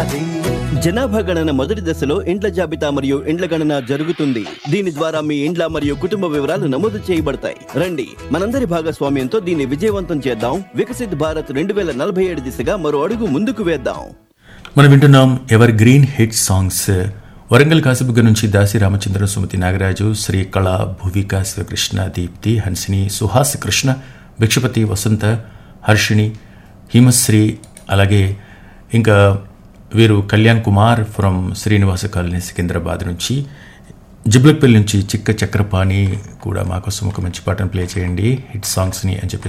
జనాభా గణన మొదటి దశలో ఇండ్ల జాబితా మరియు ఇండ్ల గణన జరుగుతుంది దీని ద్వారా మీ ఇండ్ల మరియు కుటుంబ వివరాలు నమోదు చేయబడతాయి రండి మనందరి భాగస్వామ్యంతో దీన్ని విజయవంతం చేద్దాం వికసిత్ భారత్ రెండు వేల నలభై ఏడు దిశగా మరో అడుగు ముందుకు వేద్దాం మనం వింటున్నాం evergreen hit songs Warangal Kasibugga నుంచి దాసి రామచంద్ర సుమతి నాగరాజు శ్రీకళ భువిక శివకృష్ణ దీప్తి హన్సిని సుహాస్ కృష్ణ భిక్షపతి వసంత హర్షిణి హిమశ్రీ అలాగే ఇంకా వీరు కళ్యాణ్ కుమార్ ఫ్రమ్ శ్రీనివాస కాలనీ సికింద్రాబాద్ నుంచి జిబ్లక్పల్లి నుంచి చిక్క చక్రపాణి కూడా మాకోసం ఒక మంచి పాటను ప్లే చేయండి హిట్ సాంగ్స్ని అని చెప్పి